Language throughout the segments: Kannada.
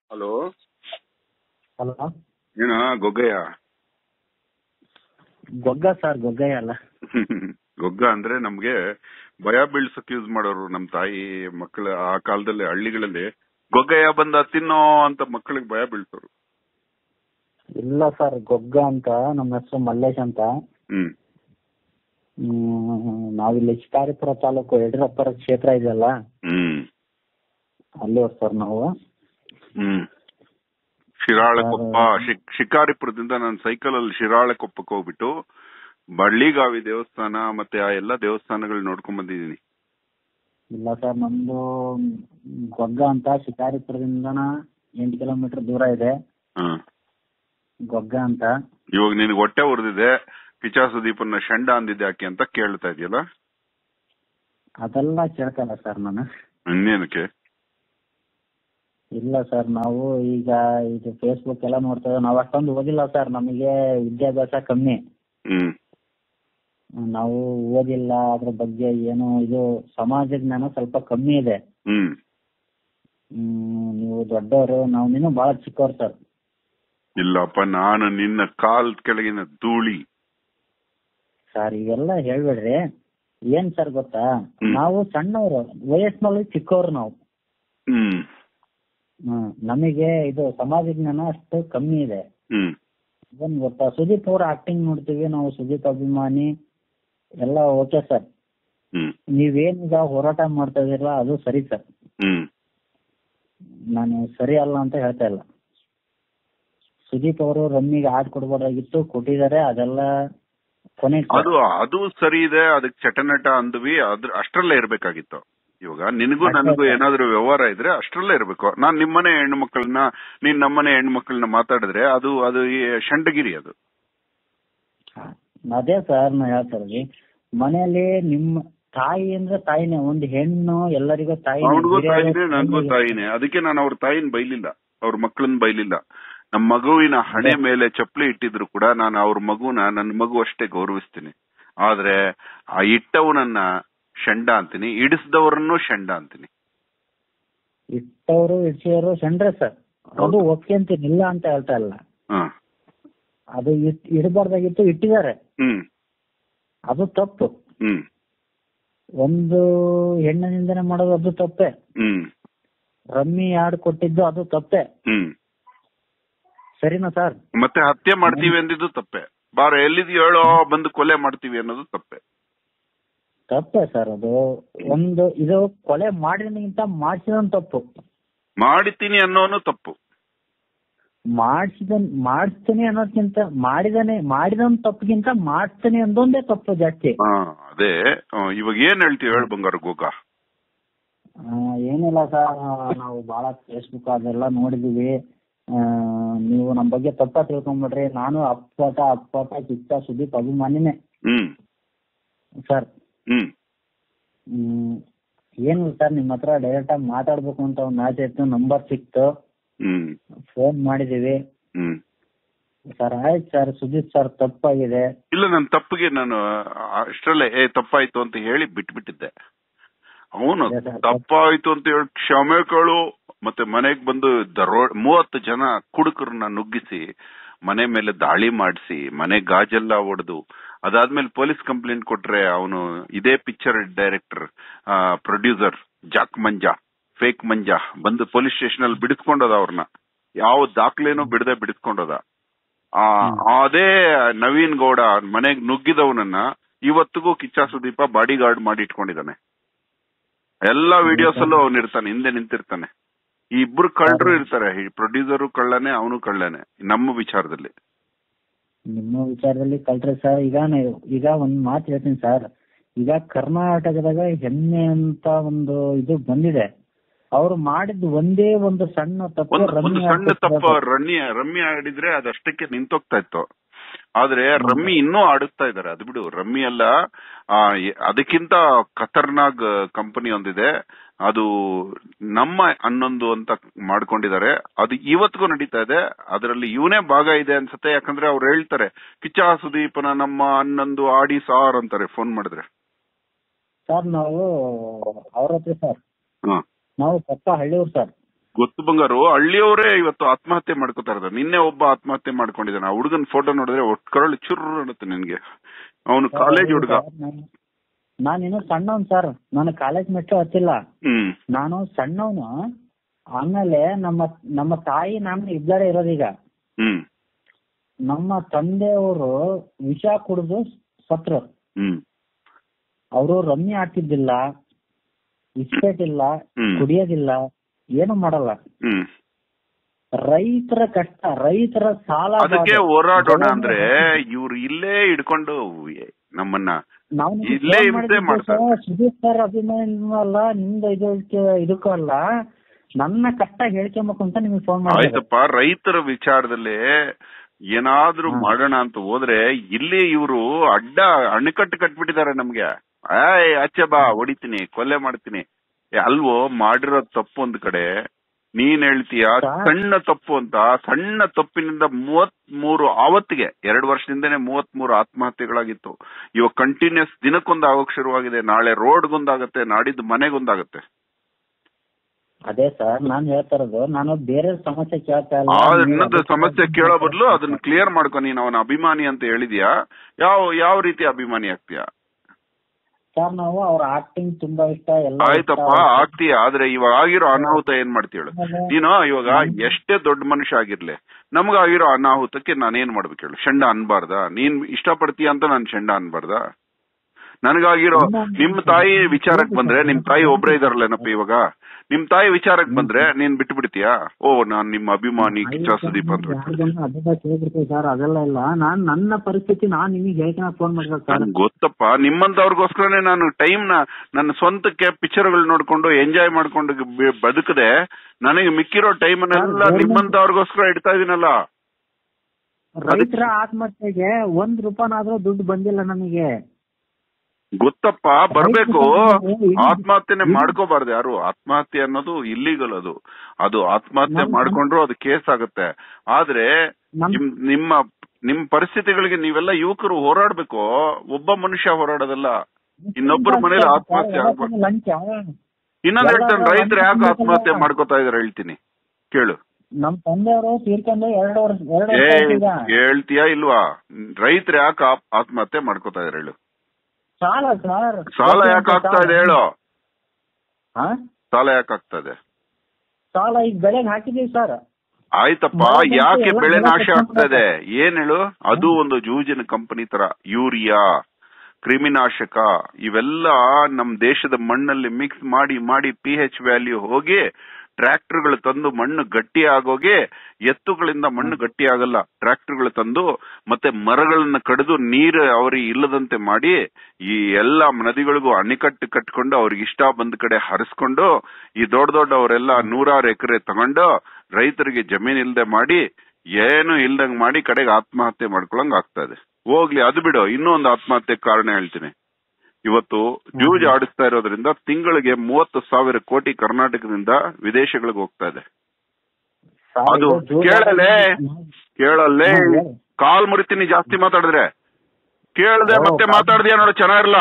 ಹಲೋ ಹಲೋ ಏನ ಗೊಗ್ಗಯ್ಯ ಗೊಗ್ಗ ಸರ್ ಗೊಗ್ಗಯ್ಯ ಅಲ್ಲ ಗೊಗ್ಗ ಅಂದ್ರೆ ನಮ್ಗೆ ಭಯ ಬೀಳ್ಸಕ್ ಯೂಸ್ ಮಾಡೋರು ನಮ್ ತಾಯಿ ಮಕ್ಕಳ ಆ ಕಾಲದಲ್ಲಿ ಹಳ್ಳಿಗಳಲ್ಲಿ ಗೊಗ್ಗಯ್ಯ ಬಂದ ತಿನ್ನೋ ಅಂತ ಮಕ್ಕಳಿಗೆ ಭಯ ಬೀಳ್ಸೋರು ಇಲ್ಲ ಸರ್ ಗೊಗ್ಗ ಅಂತ ನಮ್ಮ ಹೆಸರು ಮಲ್ಲೇಶ್ ಅಂತ ಹ್ಮ್ ಹ್ಮ್, ನಾವಿಲ್ಲಿ ಶಿಕಾರಿಪುರ ತಾಲೂಕು ಯಡಿಯೂರಪ್ಪರ ಕ್ಷೇತ್ರ ಇದೆಯಲ್ಲ ಹ್ಮ್ ಅಲ್ಲಿ ಸರ್ ನಾವು ಹ್ಮ್ ಶಿರಾಳಕೊಪ್ಪ ಶಿಕ್- ಶಿಕಾರಿಪುರದಿಂದ ನಾನು ಸೈಕಲ್ ಅಲ್ಲಿ ಶಿರಾಳಕೊಪ್ಪಕ್ಕೆ ಹೋಗ್ಬಿಟ್ಟು ಬಳ್ಳಿಗಾವಿ ದೇವಸ್ಥಾನ ಮತ್ತೆ ಆ ಎಲ್ಲಾ ದೇವಸ್ಥಾನಗಳು ನೋಡ್ಕೊಂಡ್ ಬಂದಿದೀನಿ ಇಲ್ಲ ಸರ್ ನಮ್ದು ಗೊಗ್ಗ ಅಂತ ಶಿಕಾರಿಪುರದಿಂದನ ಎಂಟು ಕಿಲೋಮೀಟರ್ ದೂರ ಇದೆ ಹ್ಮ್ ಗೊಗ್ಗ ಅಂತ ಇವಾಗ ನಿನಗೆ ಹೊಟ್ಟೆ ಉರಿದಿದೆ ಕಿಚಾ ಸುದೀಪನ್ನ ಷಂಡ ಅಂದಿದ್ದೆ ಯಾಕೆ ಅಂತ ಕೇಳ್ತಾ ಇದೆಯಲ್ಲ ಅದೆಲ್ಲ ಕೇಳ್ತಲ್ಲ ಸರ್ ನಾನು ಇನ್ನೇನಕ್ಕೆ ಇಲ್ಲ ಸರ್ ನಾವು ಈಗ ಇದು ಫೇಸ್ಬುಕ್ ಎಲ್ಲ ನೋಡ್ತಾ ಇದ್ದೀವಿ. ನಾವು ಅಷ್ಟೊಂದು ಓದಿಲ್ಲ ಸರ್ ನಮಗೆ ವಿದ್ಯಾಭ್ಯಾಸ ಕಮ್ಮಿ ಹ್ಮ್ ನಾವು ಓದಿಲ್ಲ ಅದ್ರ ಬಗ್ಗೆ ಏನು ಇದು ಸಮಾಜ ಜ್ಞಾನ ಸ್ವಲ್ಪ ಕಮ್ಮಿ ಇದೆ ಹ್ಮ್ ಹ್ಮ್, ನೀವು ದೊಡ್ಡವರು ನಾವು ನೀನು ಬಹಳ ಚಿಕ್ಕವ್ರು ಸರ್ ಇಲ್ಲಪ್ಪ ನಾನು ನಿನ್ನ ಕಾಲ್ ಕೆಳಗಿನ ಧೂಳಿ ಸರ್ ಇವೆಲ್ಲ ಹೇಳ್ಬೇಡ್ರಿ ಏನ್ ಸರ್ ಗೊತ್ತಾ ಹ್ಮ್. ನಾವು ಸಣ್ಣವರು ವಯಸ್ಸಿನಲ್ಲಿ ಚಿಕ್ಕವ್ರು ನಾವು ಹ್ಮ್ ಹ್ಮ್ ನಮಗೆ ಇದು ಸಮಾಜ ಜ್ಞಾನ ಅಷ್ಟು ಕಮ್ಮಿ ಇದೆ ಹ್ಮ್ ಏನ್ ಗೊತ್ತಾ ಸುದೀಪ್ ಅವ್ರ ಆಕ್ಟಿಂಗ್ ನೋಡ್ತೀವಿ ನಾವು ಸುದೀಪ್ ಅಭಿಮಾನಿ ಎಲ್ಲ ಓಕೆ ಸರ್ ಹ್ಮ್ ನೀವೇನೀಗ ಹೋರಾಟ ಮಾಡ್ತಾ ಇದೀರಲ್ಲ ಅದು ಸರಿ ಸರ್ ಹ್ಮ್ ನಾನು ಸರಿ ಅಲ್ಲ ಅಂತ ಹೇಳ್ತಾ ಇಲ್ಲ ಸುದೀಪ್ ಅವರು ರಮ್ಮಿಗೆ ಹಾಡ್ ಕೊಡ್ಬೋದಾಗಿತ್ತು ಕೊಟ್ಟಿದ್ದಾರೆ ಅದೆಲ್ಲ ಕೊನೆ ಅದು ಅದು ಸರಿ ಇದೆ ಅದಕ್ಕೆ ಚಟನಟ ಅಂದ್ವಿ ಅದ್ರ ಅಷ್ಟ್ರಲ್ಲೇ ಇರ್ಬೇಕಾಗಿತ್ತು ಇವಾಗ ನಿನಗೂ ಅಷ್ಟೇ ನನಗೂ ಸರ್. ಏನಾದ್ರು ವ್ಯವಹಾರ ಇದ್ರೆ ಅಷ್ಟ್ರಲ್ಲೇ ಇರ್ಬೇಕು ನಾನ್ ನಿಮ್ಮನೆ ಹೆಣ್ಣು ಮಕ್ಕಳನ್ನ ನೀನ್ ನಮ್ಮನೆ ಹೆಣ್ಣು ಮಕ್ಕಳನ್ನ ಮಾತಾಡಿದ್ರೆ ಅದು ಅದು ಈ ಷಂಡಗಿರಿ ಅದು ಅದೇ ಸರ್ ನಾ ಹೇಳ್ತಾ ಇರೋದು ಮನೆಯಲ್ಲಿ ನಿಮ್ಮ ತಾಯಿ ಅಂದ್ರೆ ತಾಯಿನೇ ಒಂದು ಹೆಣ್ಣು ಎಲ್ಲರಿಗೂ ತಾಯಿ ಅವನಿಗೂ ತಾಯಿನೇ ನನ್ಗೂ ತಾಯಿನೇ ಅದಕ್ಕೆ ನಾನು ಅವ್ರ ತಾಯಿನ ಬೈಲಿಲ್ಲ ಅವ್ರ ಮಕ್ಕಳನ್ನ ಬೈಲಿಲ್ಲ ನಮ್ಮ ಮಗುವಿನ ಹಣೆ ಮೇಲೆ ಚಪ್ಪಲಿ ಇಟ್ಟಿದ್ರು ಕೂಡ ನಾನು ಅವ್ರ ಮಗುನ ನನ್ನ ಮಗು ಅಷ್ಟೇ ಗೌರವಿಸ್ತೀನಿ ಆದ್ರೆ ಆ ಇಟ್ಟವನನ್ನ ಷಂಡ ಅಂತೀನಿ ಇಡಿಸಿದವರನ್ನು ಷಂಡ ಅಂತೀನಿ ಇಟ್ಟವರು ಇಡ್ಸಿಯವರು ಸಣ್ರೆ ಸರ್ ಅದು ಹೌದು. ಒಪ್ಕೊಂತೀನಿ ಇಲ್ಲ ಅಂತ ಹೇಳ್ತಾ ಇಲ್ಲ ಹ ಅದು ಇಟ್- ಇಡಬಾರ್ದಾಗಿತ್ತು ಇಟ್ಟಿದ್ದಾರೆ ಹ್ಮ್ ಅದು ತಪ್ಪು ಹ್ಮ್ ಒಂದು ಹೆಣ್ಣಿನಿಂದನೇ ಮಾಡೋದು ಅದು ತಪ್ಪೇ ಹ್ಮ್ ರಮ್ಮಿ ಹಾಡ್ ಕೊಟ್ಟಿದ್ದು ಅದು ತಪ್ಪೇ ಹ್ಮ್ ಸರಿನಾ ಸರ್ ಮತ್ತೆ ಹತ್ಯೆ ಮಾಡ್ತೀವಿ ಅಂದಿದ್ದು ತಪ್ಪೆ ಬಾರ ಎಲ್ಲಿದ್ಯೋ ಹೇಳೋ ಬಂದು ಕೊಲೆ ಮಾಡ್ತೀವಿ ಅನ್ನೋದು ತಪ್ಪೆ ತಪ್ಪೇ ಸರ್ ಅದು ಒಂದು ಇದು ಕೊಲೆ ಮಾಡಿದಕ್ಕಿಂತ ಮಾಡಿಸಿದ ತಪ್ಪು ಮಾಡಿತೀನಿ ಅನ್ನೋನು ತಪ್ಪು ಮಾಡಿಸಿದ ಮಾಡಿಸ್ತೀನಿ ಅನ್ನೋದ್ಕಿಂತ ಮಾಡಿದಾನೆ ಮಾಡಿದನ್ ತಪ್ಪಿಗಿಂತ ಮಾಡಿಸ್ತೀನಿ ಅನ್ನೋದೇ ತಪ್ಪು ಜಾಸ್ತಿ ಹಾ ಅದೇ ಆ, ಇವಾಗ ಏನ್ ಹೇಳ್ತೀವಿ ಹೇಳು ಬಂಗಾರ ಗೋಗ ಆ, ಏನಿಲ್ಲ ಸರ್ ನಾವು ಬಹಳ ಫೇಸ್ಬುಕ್ ಅದೆಲ್ಲ ನೋಡಿದೀವಿ ಆ, ನೀವು ನಮ್ ಬಗ್ಗೆ ತಪ್ಪ ತಿಳ್ಕೊಂಬಿಡ್ರಿ ನಾನು ಅಪ್ಪಟ ಅಪ್ಪಟ ಕಿಚ್ಚ ಸುದೀಪ್ ಅಭಿಮಾನಿನೇ ಹ್ಮ್ ಸರ್ ಹ್ಮ್ ಹ್ಮ್ ಏನಿಲ್ಲ ಸರ್ ನಿಮ್ಮ ಹತ್ರ ಡೈರೆಕ್ಟ್ ಆಗಿ ಮಾತಾಡ್ಬೇಕು ಅಂತ ಒಂದು ಆಸೆ ಇತ್ತು ನಂಬರ್ ಸಿಕ್ತು ಹ್ಮ್ ಫೋನ್ ಮಾಡಿದೀವಿ ಹ್ಮ್ ಸರ್ ಆಯ್ತು ಸರ್ ಸುದೀಪ್ ಸರ್ ತಪ್ಪಾಗಿದೆ ಇಲ್ಲ ನನ್ನ ತಪ್ಪಿಗೆ ನಾನು ಅಷ್ಟರಲ್ಲೇ ಏ ತಪ್ಪಾಯ್ತು ಅಂತ ಹೇಳಿ ಬಿಟ್ಬಿಟ್ಟಿದ್ದೆ ಅವನು ಅದೇ ಸರ್. ತಪ್ಪಾಯ್ತು ಅಂತ ಹೇಳಿ ಕ್ಷಮೆ ಕೇಳು ಮತ್ತೆ ಮನೆಗ್ ಬಂದು ದರೋ ಮೂವತ್ತು ಜನ ಕುಡುಕರನ್ನ ನುಗ್ಗಿಸಿ ಮನೆ ಮೇಲೆ ದಾಳಿ ಮಾಡಿಸಿ ಮನೆ ಗಾಜೆಲ್ಲ ಒಡೆದು ಅದಾದ್ಮೇಲೆ ಪೊಲೀಸ್ ಕಂಪ್ಲೇಂಟ್ ಕೊಟ್ರೆ ಅವನು ಇದೇ picture director producer Jack Manja fake Manja ಬಂದು ಪೊಲೀಸ್ ಸ್ಟೇಷನ್ ಅಲ್ಲಿ ಬಿಡಿಸ್ಕೊಂಡದ ಅವ್ರನ್ನ ಯಾವ ದಾಖಲೆನೂ ಬಿಡದೆ ಬಿಡಿಸ್ಕೊಂಡದ ಆ ಅದೇ ನವೀನ್ ಗೌಡ ಮನೆಗ್ ನುಗ್ಗಿದವನನ್ನ ಇವತ್ತಿಗೂ ಕಿಚ್ಚ ಸುದೀಪ ಬಾಡಿ ಗಾರ್ಡ್ ಮಾಡಿ ಇಟ್ಕೊಂಡಿದ್ದಾನೆ ಎಲ್ಲಾ ವಿಡಿಯೋಸ್ ಅಲ್ಲೂ ಅವನು ಇರ್ತಾನೆ ಹಿಂದೆ ನಿಂತಿರ್ತಾನೆ ಈ ಇಬ್ರು ಕಳ್ಳರು ಇರ್ತಾರೆ ಈ ಪ್ರೊಡ್ಯೂಸರು ಕಳ್ಳನೆ ಅವನು ಕಳ್ಳನೆ ನಮ್ಮ ವಿಚಾರದಲ್ಲಿ ನಿಮ್ಮ ವಿಚಾರದಲ್ಲಿ ಕಲ್ತ್ರೆ ಸರ್ ಈಗ ನೀವು- ಈಗ ಒಂದ್ ಮಾತು ಹೇಳ್ತೀನಿ ಸರ್ ಈಗ ಕರ್ನಾಟಕದಾಗ ಹೆಮ್ಮೆ ಅಂತ ಒಂದು ಇದು ಬಂದಿದೆ ಅವ್ರು ಮಾಡಿದ ಒಂದೇ ಒಂದು ಸಣ್ಣ ತಪ್ಪು ಒಂದು ಒಂದು ರಮ್ಮಿ ಸಣ್ಣ ಆಡ್ತಿದ್ರು ತಪ್ಪ ಸರ್. ರಮ್ಮಿ ರಮ್ಮಿ ಆಡಿದ್ರೆ ಅದಷ್ಟಕ್ಕೆ ನಿಂತೋಗ್ತಾ ಇತ್ತು ಆದ್ರೆ ರಮ್ಮಿ ಇನ್ನೂ ಆಡಿಸ್ತಾ ಇದಾರೆ ಅದು ಬಿಡು ರಮ್ಮಿ ಅಲ್ಲ ಆ, ಎ- ಅದಕ್ಕಿಂತ ಖತರ್ನಾಗ್ ಕಂಪನಿ ಒಂದಿದೆ ಅದು ನಮ್ಮ ಹನ್ನೊಂದು ಅಂತ ಮಾಡ್ಕೊಂಡಿದ್ದಾರೆ ಅದು ಇವತ್ತಿಗೂ ನಡೀತಾ ಇದೆ ಅದರಲ್ಲಿ ಇವನೇ ಭಾಗ ಇದೆ ಅನ್ಸುತ್ತೆ ಯಾಕಂದ್ರೆ ಅವ್ರು ಹೇಳ್ತಾರೆ ಕಿಚ್ಚ ಸುದೀಪನ ನಮ್ಮ ಹನ್ನೊಂದು ಆಡಿ ಸಾರ್ ಅಂತಾರೆ ಫೋನ್ ಮಾಡಿದ್ರೆ ಸರ್ ನಾವು ಅವ್ರ ಹತ್ರ ಸರ್ ಹ ನಾವು ಪಕ್ಕ ಹಳ್ಳಿಯವ್ರು ಸರ್ ಗೊತ್ತು ಬಂಗಾರು ಹಳ್ಳಿಯವರೇ ಇವತ್ತು ಆತ್ಮಹತ್ಯೆ ಮಾಡ್ಕೋತಾ ಇರೋದು ನಿನ್ನೆ ಒಬ್ಬ ಆತ್ಮಹತ್ಯೆ ಮಾಡ್ಕೊಂಡಿದ್ದಾನೆ ಆ ಹುಡುಗನ್ ಫೋಟೋ ನೋಡಿದ್ರೆ ಒಟ್ಟು ಕರಳು ಚುರ್ರು ಅನ್ನುತ್ತೆ ನಿನ್ಗೆ ಅವನು ಕಾಲೇಜ್ ಹುಡುಗ ನಾನು ಇನ್ನು ಸಣ್ಣವನ್ ಸರ್ ನಾನು ಕಾಲೇಜ್ ಮೆಟ್ಲು ಹತ್ತಿಲ್ಲ ಹ್ಮ್ ನಾನು ಸಣ್ಣವನು ಆಮೇಲೆ ನಮ್ಮ ನಮ್ಮ ತಾಯಿ ನಾನು ಇಬ್ಬರೇ ಇರೋದೀಗ ಹ್ಮ್ ನಮ್ಮ ತಂದೆಯವರು ವಿಷ ಕುಡಿದು ಸತ್ರು ಹ್ಮ್ ಅವರು ರಮ್ಮಿ ಆಡ್ತಿದ್ದಿಲ್ಲ ಇಸ್ಪೇಟ್ ಇಲ್ಲ ಹ್ಮ್. ಕುಡಿಯೋದಿಲ್ಲ ಏನು ಮಾಡಲ್ಲ ಹ್ಮ್ ರೈತರ ಕಷ್ಟ ರೈತರ ಸಾಲ ಅದಕ್ಕೆ ಬಾಧೆ. ಹೋರಾಡೋಣ ಅಂದ್ರೆ ಇವ್ರು ಇಲ್ಲೇ ಹಿಡ್ಕೊಂಡು ನಮ್ಮನ್ನ ನಾವು ನಿಮ್ಗೆ ಇಲ್ಲೇ phone ಹಿಂಸೆ ಮಾಡಿದ್ವಿ ಮಾಡ್ತಾರೆ. ಸರ್, ಸುದೀಪ್ ಸರ್ ಅಭಿಮಾನಿನೂ ಅಲ್ಲ ನಿಮ್ದು ಇದಕ್ಕೆ ಇದಕ್ಕೂ ಅಲ್ಲ ನನ್ನ ಕಷ್ಟ ಹೇಳ್ಕೊಬೇಕು ಅಂತ ನಿಮ್ಗೆ ಫೋನ್ ಮಾಡಿದೆ ಆಯ್ತಪ್ಪ ರೈತರ ವಿಚಾರದಲ್ಲಿ ಏನಾದ್ರೂ ಹಾ. ಮಾಡೋಣ ಅಂತ ಹೋದ್ರೆ ಇಲ್ಲಿ ಇವರು ಅಡ್ಡ ಅಣೆಕಟ್ಟು ಕಟ್ಬಿಟ್ಟಿದ್ದಾರೆ ನಮ್ಗೆ ಆಯ್ ಆಚೆ ಬಾ ಹೊಡಿತೀನಿ ಕೊಲೆ ಮಾಡ್ತೀನಿ ಏ, ಅಲ್ವೋ ಮಾಡಿರೋ ತಪ್ಪು ಒಂದ್ ಕಡೆ ನೀನ್ ಹೇಳ್ತೀಯ ಸಾ- ಸಣ್ಣ ತಪ್ಪು ಅಂತ ಸಣ್ಣ ತಪ್ಪಿನಿಂದ ಮೂವತ್ ಮೂರು ಆವತ್ತಿಗೆ ಎರಡು ವರ್ಷದಿಂದನೇ ಮೂವತ್ ಮೂರು ಆತ್ಮಹತ್ಯೆಗಳಾಗಿತ್ತು ಇವಾಗ ಕಂಟಿನ್ಯೂಸ್ ದಿನಕ್ಕೊಂದು ಆಗೋಕ್ ಶುರುವಾಗಿದೆ ನಾಳೆ ರೋಡ್ಗೊಂದಾಗತ್ತೆ ನಾಡಿದ್ದು ಮನೆಗೊಂದಾಗತ್ತೆ ಅದೇ ಸರ್ ನಾನ್ ಹೇಳ್ತಾ ಇರೋದು ನಾನು ಬೇರೆ ಸಮಸ್ಯೆ ಕೇಳ್ತಾ ಇಲ್ಲ ಆ ನೀವು ಇನ್ನೊಂದು ಅದಕ್ಕೆ ಸಮಸ್ಯೆ ಕೇಳೋ ಬದಲು ಅದನ್ನ ಕ್ಲಿಯರ್ ಮಾಡ್ಕೊ ನೀನ್ ಅವನ ಅಭಿಮಾನಿ ಅಂತ ಹೇಳಿದ್ಯಾ ಯಾವ ಯಾವ ರೀತಿ ಅಭಿಮಾನಿ ಆಗ್ತೀಯಾ ಸರ್ ನಾವು ಅವ್ರ ಆಕ್ಟಿಂಗ್ ತುಂಬಾ ಇಷ್ಟ ಎಲ್ಲ ಆಯ್ತಪ್ಪ ಆಗ್ತೀಯ ಆದ್ರೆ ಇವಾಗ ಆಗಿರೋ ಅನಾಹುತ ಏನ್ ಮಾಡ್ತೀಯಳು ನೀನು ಇವಾಗ ಎಷ್ಟೇ ದೊಡ್ಡ ಮನುಷ್ಯ ಆಗಿರ್ಲಿ ನಮಗಾಗಿರೋ ಅನಾಹುತಕ್ಕೆ ನಾನೇನ್ ಮಾಡ್ಬೇಕು ಹೇಳು ಶಂಡ ಅನ್ಬಾರ್ದ ನೀನ್ ಇಷ್ಟಪಡ್ತೀಯ ಅಂತ ನಾನ್ ಶಂಡ ಅನ್ಬಾರ್ದ ನನಗಾಗಿರೋ ನಿಮ್ ತಾಯಿ ವಿಚಾರಕ್ ಬಂದ್ರೆ ನಿಮ್ ತಾಯಿ ಒಬ್ರೇ ಇದಾರಲ್ಲೇನಪ್ಪ ಇವಾಗ ನಿಮ್ ತಾಯಿ ವಿಚಾರಕ್ ಬಂದ್ರೆ ನೀನ್ ಬಿಟ್ಬಿಡ್ತೀಯಾ ಓ ನಾನ್ ನಿಮ್ಮ ಅಭಿಮಾನಿ ಕಿಚ್ಚ ಸುದೀಪ್ ಅಂತ ಬಿಟ್ಬಿಡ್ತೀನಿ ಅದೆಲ್ಲ ಕೇಳ್ಬಿಡ್ತೀವಿ ಸರ್ ಅದೆಲ್ಲ ಇಲ್ಲ ನಾನ್ ನನ್ನ ಪರಿಸ್ಥಿತಿ ನಾನ್ ನಿಮಗೆ ಹೇಳ್ಕೊಳಕ್ ಫೋನ್ ಮಾಡಿರೋದು ಸರ್ ನನ್ಗ್ ಗೊತ್ತಪ್ಪ ನಿಮ್ಮಂತವ್ರಿಗೋಸ್ಕರನೇ ನಾನು ಟೈಮ್ ನ ನನ್ನ ಸ್ವಂತಕ್ಕೆ ಪಿಕ್ಚರ್ಗಳು ನೋಡ್ಕೊಂಡು ಎಂಜಾಯ್ ಮಾಡ್ಕೊಂಡು ಬ- ಬದುಕದೆ ನನಗೆ ಮಿಕ್ಕಿರೋ ಟೈಮ್ ಅನ್ನೆಲ್ಲ ಸರ್, ನಿಮ್ಮಂತವ್ರಿಗೋಸ್ಕರ ಇಡ್ತಾ ಇದೀನಲ್ಲ ರೈತರ ಆತ್ಮಹತ್ಯೆಗೆ ಒಂದ್ ರೂಪಾಯಿನಾದ್ರೂ ದುಡ್ಡು ಬಂದಿಲ್ಲ ನನಗೆ ಗೊತ್ತಪ್ಪ ಬರ್ಬೇಕು ರೈತರು ಆತ್ಮಹತ್ಯೆನೆ ಇದು- ಮಾಡ್ಕೋಬಾರ್ದು ಯಾರು ಆತ್ಮಹತ್ಯೆ ಅನ್ನೋದು ಇಲ್ಲಿಗಲ್ ಅದು ಅದು ಆತ್ಮಹತ್ಯೆ ನಮ್- ಮಾಡ್ಕೊಂಡ್ರು ಅದು ಕೇಸ್ ಆಗುತ್ತೆ ಆದ್ರೆ ನಮ್- ನಿಮ್- ನಿಮ್ಮ ನಿಮ್ ಪರಿಸ್ಥಿತಿಗಳಿಗೆ ನೀವೆಲ್ಲ ಯುವಕರು ಹೋರಾಡ್ಬೇಕು ಒಬ್ಬ ಮನುಷ್ಯ ಹೋರಾಡೋದಲ್ಲ ಇನ್ನೊಬ್ಬರ ಮನೇಲಿ ಆತ್ಮಹತ್ಯೆ ಆಗ್ಬಾರ್ದು ಲಂಚ ಇನ್ನೊಂದ್ ಎಲ್ಲ ಹೇಳ್ತೇನೆ ರೈತರು ಯಾಕೆ ಎಲ್ಲ ಆತ್ಮಹತ್ಯೆ ಮಾಡ್ಕೋತಾ ಇದಾರೆ ಹೇಳ್ತೀನಿ ಕೇಳು ನಮ್ ತಂದೆಯವರು ತೀರ್ಕೊಂಡು ಎರಡು ವರ್ಷ ಎರಡು ಏ ವರ್ಷ ಆಯ್ತು ಈಗ ಹೇಳ್ತೀಯಾ ಇಲ್ವಾ ರೈತರು ಯಾಕೆ ಆತ್ಮಹತ್ಯೆ ಮಾಡ್ಕೋತಾ ಇದಾರೆ ಹೇಳು ಸಾಲ ಸರ್ ಸಾಲ ಯಾಕೆ ಆಗ್ತಾ ಇದೆ ಹೇಳು ಹಾ ಸಾಲ ಯಾಕೆ ಆಗ್ತಾ ಇದೆ ಸಾಲ ಈಗ ಬೆಳೆಗೆ ಹಾಕಿದೀವಿ ಸರ್ ಆಯ್ತಪ್ಪ ಮಳೆ ಬಂತು, ಯಾಕೆ ಎಲ್ಲ ಬೆಳೆ ಬೆಳೆ ನಾಶ ಕಟ್ಕೊಂಡು ಆಗ್ತಾ ಇದೆ ಏನ್ ಹೇಳು ಅದು ಒಂದು ಜೂಜಿನ ಕಂಪನಿ ತರ ಯೂರಿಯಾ ಕ್ರಿಮಿನಾಶಕ ಇವೆಲ್ಲ ನಮ್ ದೇಶದ ಮಣ್ಣಲ್ಲಿ ಮಿಕ್ಸ್ ಮಾಡಿ ಮಾಡಿ ಪಿ ಹೆಚ್ ವ್ಯಾಲ್ಯೂ ಹೋಗಿ ಟ್ರ್ಯಾಕ್ಟರ್ಗಳು ತಂದು ಮಣ್ಣು ಗಟ್ಟಿ ಆಗೋಗಿ ಎತ್ತುಗಳಿಂದ ಮಣ್ಣು ಗಟ್ಟಿ ಆಗಲ್ಲ ಟ್ರ್ಯಾಕ್ಟರ್ಗಳು ತಂದು ಮತ್ತೆ ಮರಗಳನ್ನ ಕಡಿದು ನೀರು ಅವರಿಗೆ ಇಲ್ಲದಂತೆ ಮಾಡಿ ಈ ಎಲ್ಲಾ ನದಿಗಳಿಗೂ ಅಣೆಕಟ್ಟು ಕಟ್ಕೊಂಡು ಅವ್ರಿಗೆ ಇಷ್ಟ ಬಂದ ಕಡೆ ಹರಿಸ್ಕೊಂಡು ಈ ದೊಡ್ಡ ದೊಡ್ಡ ಅವರೆಲ್ಲ ನೂರಾರು ಎಕರೆ ತಗೊಂಡು ರೈತರಿಗೆ ಜಮೀನ್ ಇಲ್ದೆ ಮಾಡಿ ಏನು ಇಲ್ದಂಗ್ ಮಾಡಿ ಕಡೆಗೆ ಆತ್ಮಹತ್ಯೆ ಮಾಡ್ಕೊಳಂಗ್ ಆಗ್ತಾ ಇದೆ ಹೋಗ್ಲಿ ಅದು ಬಿಡು ಇನ್ನೂ ಒಂದು ಆತ್ಮಹತ್ಯೆ ಕಾರಣ ಹೇಳ್ತೀನಿ ಇವತ್ತು ಜೂಜ್ ಆಡಿಸ್ತಾ ಇರೋದ್ರಿಂದ ತಿಂಗಳಿಗೆ ಮೂವತ್ತು ಸಾವಿರ ಕೋಟಿ ಕರ್ನಾಟಕದಿಂದ ವಿದೇಶಗಳಿಗೆ ಹೋಗ್ತಾ ಇದೆ ಸಾಲ ಅದು ಇದು ಜೂನ್ ಕೇಳಲೇ ಕೇಳಲ್ಲೇ ಹ್ಮ್, ಹೇಳು. ಕಾಲ್ ಮುರಿತೀನಿ ಜಾಸ್ತಿ ಮಾತಾಡಿದ್ರೆ ಕೇಳದೆ ಓ, ಮತ್ತೆ ಕಾಲ್- ಮಾತಾಡ್ದಿಯ ನೋಡು ಚೆನ್ನಾಗಿರಲ್ಲ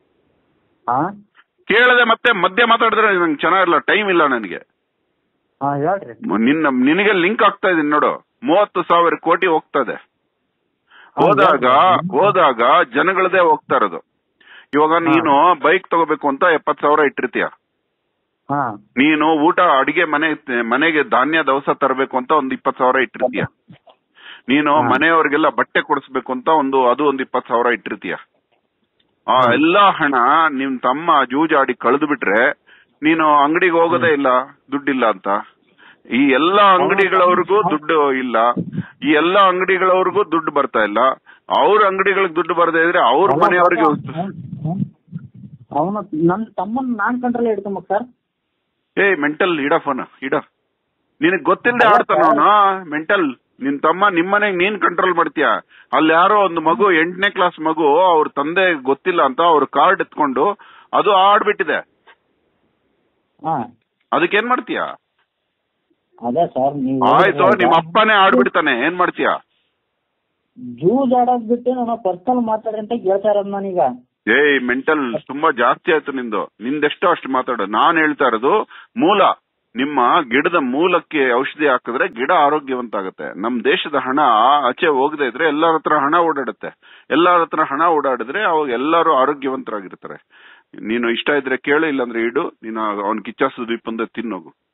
ಹಾ ಕೇಳದೆ ಮತ್ತೆ ಮಧ್ಯೆ ಮಾತಾಡಿದ್ರೆ ನಂಗೆ ಚೆನ್ನಾಗಿರಲ್ಲ ಟೈಮ್ ಇಲ್ಲ ನನಗೆ ಹಾ ಹೇಳ್ರಿ ನಿನ್ನ ನಿನಗೆ ಲಿಂಕ್ ಆಗ್ತಾ ಇದೀನಿ ನೋಡು ಮೂವತ್ತು ಸಾವಿರ ಕೋಟಿ ಹೋಗ್ತಾ ಇದೆ ಹೋದಾಗ ಹೋದಾಗ ಜನಗಳದೇ ಹೋಗ್ತಾ ಇರೋದು ಇವಾಗ ನೀನು ಬೈಕ್ ತಗೋಬೇಕು ಅಂತ ಎಪ್ಪತ್ ಸಾವಿರ ಇಟ್ಟಿರ್ತೀಯ ಹಾ ನೀನು ಊಟ ಅಡಿಗೆ ಮನೆ ಮನೆಗೆ ಧಾನ್ಯ ದವಸ ತರಬೇಕು ಅಂತ ಒಂದ್ ಇಪ್ಪತ್ ಸಾವಿರ ಇಟ್ಟಿರ್ತೀಯ ನೀನು ಹಾ. ಮನೆಯವ್ರಿಗೆಲ್ಲ ಬಟ್ಟೆ ಕೊಡಿಸ್ಬೇಕು ಅಂತ ಒಂದು ಅದು ಒಂದ್ ಇಪ್ಪತ್ ಸಾವಿರ ಇಟ್ಟಿರ್ತೀಯ ಆ ಎಲ್ಲಾ ಹಣ ನಿಮ್ ತಮ್ಮ ಜೂಜಾಡಿ ಕಳೆದು ಬಿಟ್ರೆ ನೀನು ಅಂಗಡಿಗೆ ಹೋಗೋದೇ ಇಲ್ಲ ದುಡ್ಡಿಲ್ಲ ಅಂತ ಈ ಎಲ್ಲಾ ಅಂಗಡಿಗಳವ್ರಿಗೂ ದುಡ್ಡು ಇಲ್ಲ ಈ ಎಲ್ಲಾ ಅಂಗಡಿಗಳವ್ರಿಗೂ ದುಡ್ಡು ಬರ್ತಾ ಇಲ್ಲ ಅವ್ರ ಅಂಗಡಿಗಳಿಗೆ ದುಡ್ಡು ಬರ್ದೇ ಇದ್ರೆ ಅವ್ರ ಮನೆಯವ್ರಿಗೆ ಅವನು ನನ್ ತಮ್ಮನ್ ನಾನ್ ಕಂಟ್ರೋಲ್ ಹಿಡ್ಕೊಂಬ ಸರ್ ಏ ಮೆಂಟಲ್ ಇಡ ಫೋನ್ ಇಡ ನಿನಗ್ ಗೊತ್ತಿಲ್ಲದೆ ಆಡ್ತಾನ ಅವನು ಮೆಂಟಲ್ ನಿನ್ ತಮ್ಮ ನಿಮ್ಮನೆಗ್ ನೀನ್ ಕಂಟ್ರೋಲ್ ಮಾಡ್ತೀಯ ಅಲ್ಲಿ ಯಾರೋ ಒಂದು ಮಗು ಎಂಟನೇ ಕ್ಲಾಸ್ ಮಗು ಅವ್ರ ತಂದೆ ಗೊತ್ತಿಲ್ಲ ಅಂತ ಅವ್ರ ಕಾರ್ಡ್ ಎತ್ಕೊಂಡು ಅದು ಆಡ್ಬಿಟ್ಟಿದೆ ಹಾ ಅದಕ್ಕೇನ್ ಮಾಡ್ತೀಯ ಅದೇ ಸರ್ ನೀವು ಆಯ್ತು ನಿಮ್ ಅಪ್ಪನೇ ಆಡ್ಬಿಡ್ತಾನೆ ಏನ್ ಮಾಡ್ತೀಯ ಜೂಜ್ ಆಡೋದ್ ಬಿಟ್ಟು ನಾನು ಪರ್ಸನಲ್ ಮಾತಾಡ್ರಿ ಅಂತ ಕೇಳ್ತಾ ಇರೋದು ನಾನೀಗ ಏಯ್ ಮೆಂಟಲ್ ತುಂಬಾ ಜಾಸ್ತಿ ಆಯ್ತು ನಿಂದು ನಿಂದೆಷ್ಟೋ ಅಷ್ಟು ಮಾತಾಡು ನಾನ್ ಹೇಳ್ತಾ ಇರೋದು ಮೂಲ ನಿಮ್ಮ ಗಿಡದ ಮೂಲಕ್ಕೆ ಔಷಧಿ ಹಾಕಿದ್ರೆ ಗಿಡ ಆರೋಗ್ಯವಂತ ಆಗುತ್ತೆ ನಮ್ ದೇಶದ ಹಣ ಆಚೆ ಹೋಗದೆ ಇದ್ರೆ ಎಲ್ಲರ ಹತ್ರ ಹಣ ಓಡಾಡುತ್ತೆ ಎಲ್ಲರ ಹತ್ರ ಹಣ ಓಡಾಡಿದ್ರೆ ಅವಾಗ ಎಲ್ಲರೂ ಆರೋಗ್ಯವಂತರಾಗಿರ್ತಾರೆ ನೀನು ಇಷ್ಟ ಇದ್ರೆ ಕೇಳು ಇಲ್ಲಾಂದ್ರೆ ಇಡು ನೀನು ಅವ್ನ್ ಕಿಚ್ಚ ಸುದೀಪ್ ಅಂದ್ರೆ ತಿನ್ನೋಗು